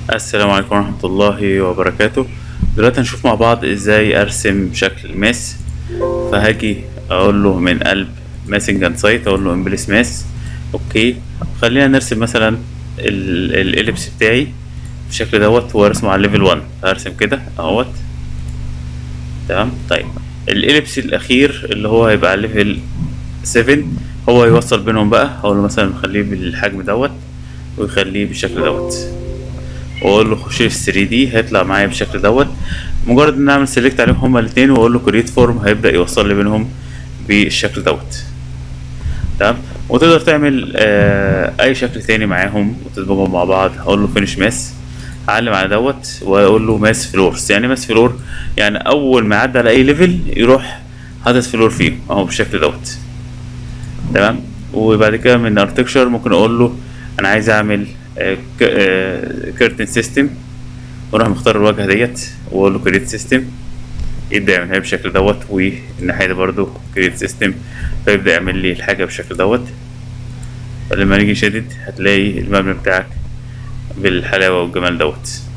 السلام عليكم ورحمة الله وبركاته دلوقتي هنشوف مع بعض ازاي ارسم شكل ماس فهاجي اقول له من قلب ماسنج اند سايت اقول له امبليس ماس اوكي خلينا نرسم مثلا الاليبس بتاعي بالشكل دوت وارسمه على ليفل 1 هرسم كده اهوت تمام طيب الاليبس الاخير اللي هو هيبقى على ليفل 7 هو يوصل بينهم بقى اقول له مثلا نخليه بالحجم دوت ويخليه بالشكل دوت واقول له خش في 3 دي هيطلع معايا بالشكل دوت مجرد ان اعمل سيلكت عليهم هما الاثنين واقول له كريت فورم هيبدا يوصل لي بينهم بالشكل دوت تمام وتقدر تعمل آه اي شكل تاني معاهم وتدمجهم مع بعض هقول له فينش ماس اعلم على دوت واقول له ماس فلورز يعني ماس فلور يعني اول ما يعدي على اي ليفل يروح حاطط فلور فيه اهو بالشكل دوت تمام وبعد كده من ارتكشر ممكن اقول له انا عايز اعمل كيرتن سيستم واروح مختار الواجهه ديت واقول له كريت سيستم يبدا يعملها بالشكل دوت والناحيه دي برضو كريت سيستم فيبدا يعمل لي الحاجه بالشكل دوت فلما نيجي شدد هتلاقي المبنى بتاعك بالحلاوه والجمال دوت